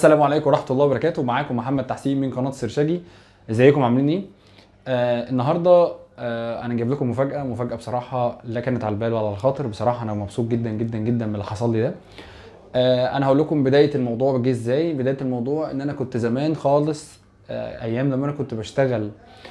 السلام عليكم ورحمه الله وبركاته معاكم محمد تحسين من قناه سرشاجي ازيكم عاملين ايه آه النهارده آه انا جايب لكم مفاجاه مفاجاه بصراحه لا كانت على البال ولا على الخاطر بصراحه انا مبسوط جدا جدا جدا من اللي حصل لي ده آه انا هقول لكم بدايه الموضوع جه ازاي بدايه الموضوع ان انا كنت زمان خالص آه ايام لما انا كنت بشتغل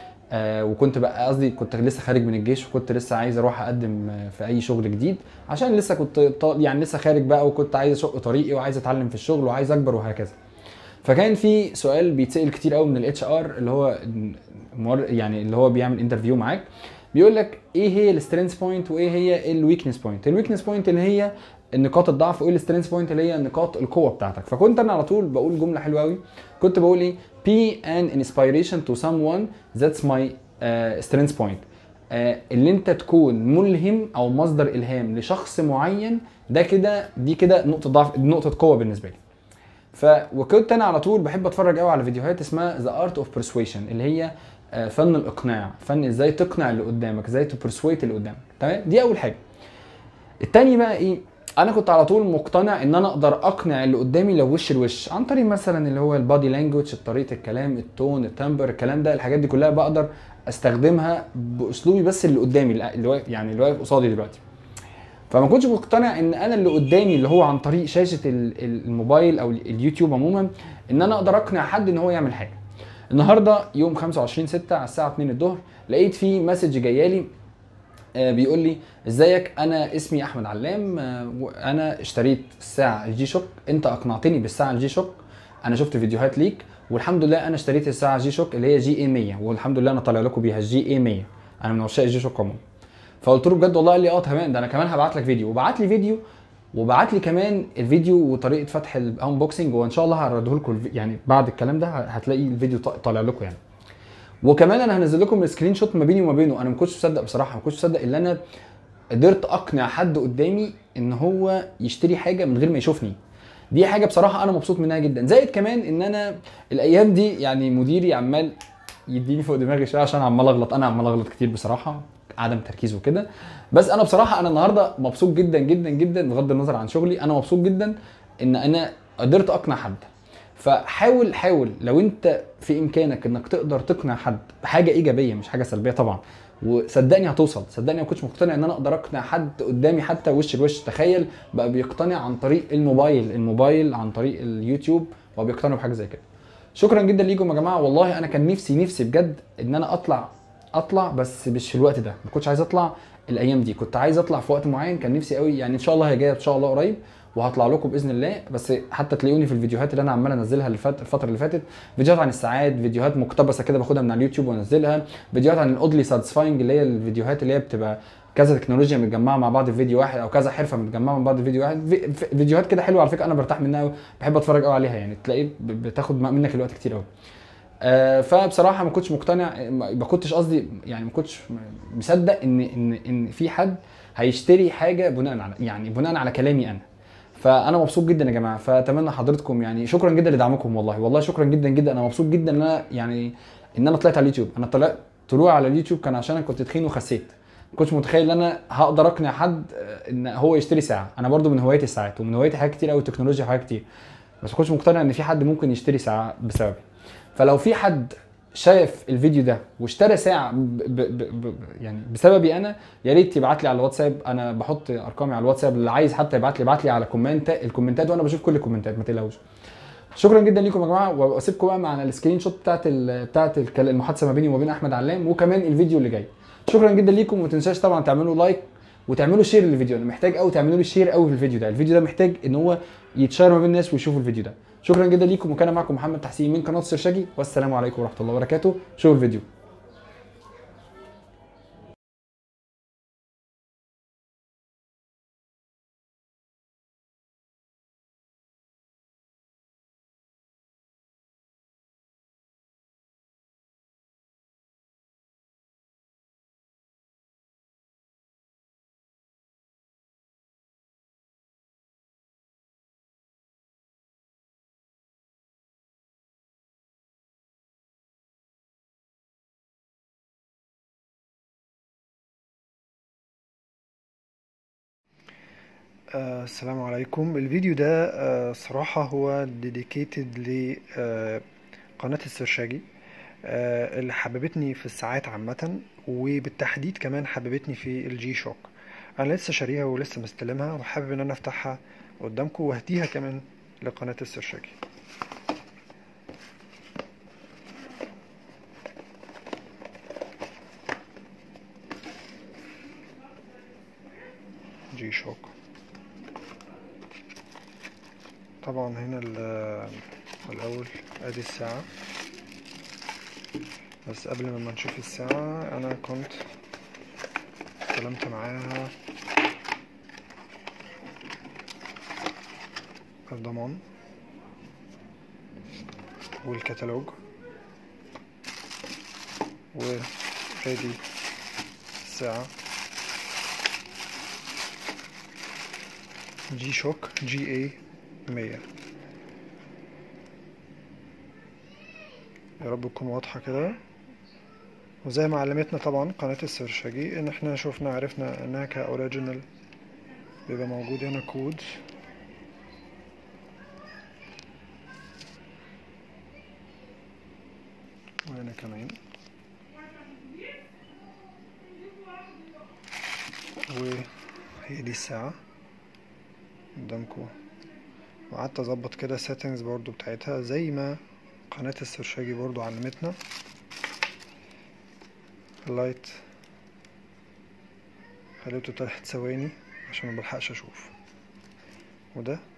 آه وكنت بقى قصدي كنت لسه خارج من الجيش وكنت لسه عايز اروح اقدم آه، في اي شغل جديد عشان لسه كنت ط- يعني لسه خارج بقى وكنت عايز اشق طريقي وعايز اتعلم في الشغل وعايز اكبر وهكذا فكان في سؤال بيتسال كتير قوي من الاتش ار اللي هو المور- يعني اللي هو بيعمل انترفيو معاك بيقول لك ايه هي السترينث بوينت وايه هي الويكنس بوينت الويكنس بوينت اللي هي نقاط الضعف وايه السترينث بوينت اللي هي نقاط القوه بتاعتك فكنت انا على طول بقول جمله حلوه قوي كنت بقول ايه be an inspiration to someone that's my uh, strength point آه، اللي انت تكون ملهم او مصدر الهام لشخص معين ده كده دي كده نقطه ضعف نقطه قوه بالنسبه لي ف وكنت انا على طول بحب اتفرج قوي على فيديوهات اسمها ذا ارت اوف persuasion اللي هي آه، فن الاقناع فن ازاي تقنع اللي قدامك ازاي تبرسويت اللي قدامك تمام دي اول حاجه التاني بقى ايه انا كنت على طول مقتنع ان انا اقدر اقنع اللي قدامي لو وش لوش عن طريق مثلا اللي هو البادي لانجوج طريقه الكلام التون التمبر الكلام ده الحاجات دي كلها بقدر استخدمها باسلوبي بس اللي قدامي اللي واقف يعني اللي واقف قصادي دلوقتي فما كنتش مقتنع ان انا اللي قدامي اللي هو عن طريق شاشه ال- ال- الموبايل او اليوتيوب عموما ان انا اقدر اقنع حد ان هو يعمل حاجه النهارده يوم 25 6 على الساعه 2 الظهر لقيت في مسج جايالي آه، بيقول لي ازيك انا اسمي احمد علام آه، وانا اشتريت الساعه الجي شوك انت اقنعتني بالساعه الجي شوك انا شفت فيديوهات ليك والحمد لله انا اشتريت الساعه جي شوك اللي هي جي اي 100 والحمد لله انا طالع لكم بيها الجي اي 100 انا من عشاق الجي شوك عموما فقلت له بجد والله قال لي اه تمام ده انا كمان هبعت لك فيديو وبعت لي فيديو وبعت لي كمان الفيديو وطريقه فتح الانبوكسنج وان شاء الله هوريه لكم الفي- يعني بعد الكلام ده هتلاقي الفيديو طا- طالع لكم يعني وكمان انا هنزل لكم السكرين شوت ما بيني وما بينه انا ما كنتش مصدق بصراحه ما كنتش مصدق ان انا قدرت اقنع حد قدامي ان هو يشتري حاجه من غير ما يشوفني دي حاجه بصراحه انا مبسوط منها جدا زائد كمان ان انا الايام دي يعني مديري عمال يديني فوق دماغي شويه عشان عمال اغلط انا عمال اغلط كتير بصراحه عدم تركيز وكده بس انا بصراحه انا النهارده مبسوط جدا جدا جدا بغض النظر عن شغلي انا مبسوط جدا ان انا قدرت اقنع حد فحاول حاول لو انت في امكانك انك تقدر تقنع حد بحاجه ايجابيه مش حاجه سلبيه طبعا وصدقني هتوصل صدقني ما كنتش مقتنع ان انا اقدر اقنع حد قدامي حتى وش لوش تخيل بقى بيقتنع عن طريق الموبايل الموبايل عن طريق اليوتيوب وبقى بيقتنعوا بحاجه زي كده شكرا جدا ليكم يا جماعه والله انا كان نفسي نفسي بجد ان انا اطلع اطلع بس مش في الوقت ده ما كنتش عايز اطلع الايام دي كنت عايز اطلع في وقت معين كان نفسي قوي يعني ان شاء الله هي جايه ان شاء الله قريب وهطلع لكم باذن الله بس حتى تلاقوني في الفيديوهات اللي انا عمال انزلها الفت- الفتره اللي فاتت فيديوهات عن الساعات فيديوهات مقتبسه كده باخدها من على اليوتيوب وانزلها فيديوهات عن الاودلي ساتسفاينج اللي هي الفيديوهات اللي هي بتبقى كذا تكنولوجيا متجمعه مع بعض في فيديو واحد او كذا حرفه متجمعه مع بعض في فيديو واحد في في- فيديوهات كده حلوه على فكره انا برتاح منها قوي بحب اتفرج قوي عليها يعني تلاقيه ب- بتاخد منك الوقت كتير قوي آه، فبصراحه ما كنتش مقتنع ما ما كنتش قصدي يعني ما كنتش مصدق ان ان ان في حد هيشتري حاجه بناء على يعني بناء على كلامي انا فانا مبسوط جدا يا جماعه فاتمنى حضرتكم يعني شكرا جدا لدعمكم والله والله شكرا جدا جدا انا مبسوط جدا ان انا يعني ان انا طلعت على اليوتيوب انا طلعت طلوع على اليوتيوب كان عشان انا كنت تخين وخسيت ما كنتش متخيل ان انا هقدر اقنع حد آه، ان هو يشتري ساعه انا برضو من هوايتي الساعات ومن هوايتي حاجات كتير قوي التكنولوجيا وحاجات كتير بس ما كنتش مقتنع ان في حد ممكن يشتري ساعه بسببي فلو في حد شاف الفيديو ده واشترى ساعه ب ب ب ب يعني بسببي انا يا ريت يبعت لي على الواتساب انا بحط ارقامي على الواتساب اللي عايز حتى يبعت لي يبعت لي على كومنت الكومنتات وانا بشوف كل الكومنتات ما تقلقوش شكرا جدا ليكم يا جماعه واسيبكم بقى مع السكرين شوت بتاعت ال- بتاعت الكل- المحادثه ما بيني وما بين احمد علام وكمان الفيديو اللي جاي شكرا جدا ليكم وما تنساش طبعا تعملوا لايك وتعملوا شير للفيديو انا محتاج قوي تعملوا لي شير قوي في الفيديو ده الفيديو ده محتاج ان هو يتشير ما بين الناس ويشوفوا الفيديو ده شكرا جدا ليكم وكان معكم محمد تحسين من قناه سرشاجي والسلام عليكم ورحمه الله وبركاته شوفوا الفيديو آه السلام عليكم الفيديو ده آه صراحة هو ديديكيتد لقناة السرشاجي آه اللي حببتني في الساعات عامة وبالتحديد كمان حببتني في الجي شوك أنا لسه شاريها ولسه مستلمها وحابب إن أنا أفتحها قدامكم وأهديها كمان لقناة السرشاجي جي شوك طبعا هنا ال- الأول أدي الساعة بس قبل ما نشوف الساعة أنا كنت استلمت معاها الضمان والكتالوج وادي الساعة جي شوك جي اي مية يا رب تكون واضحة كده وزي ما علمتنا طبعا قناة السرشاجي ان احنا شوفنا عرفنا انها كاوريجينال بيبقى موجود هنا كود وهنا كمان وهي دي الساعة قدامكم وقعدت اظبط كده settings برضو بتاعتها زي ما قناة السرشاجي برضو علمتنا اللايت خليته تلات ثواني عشان ما بلحقش اشوف وده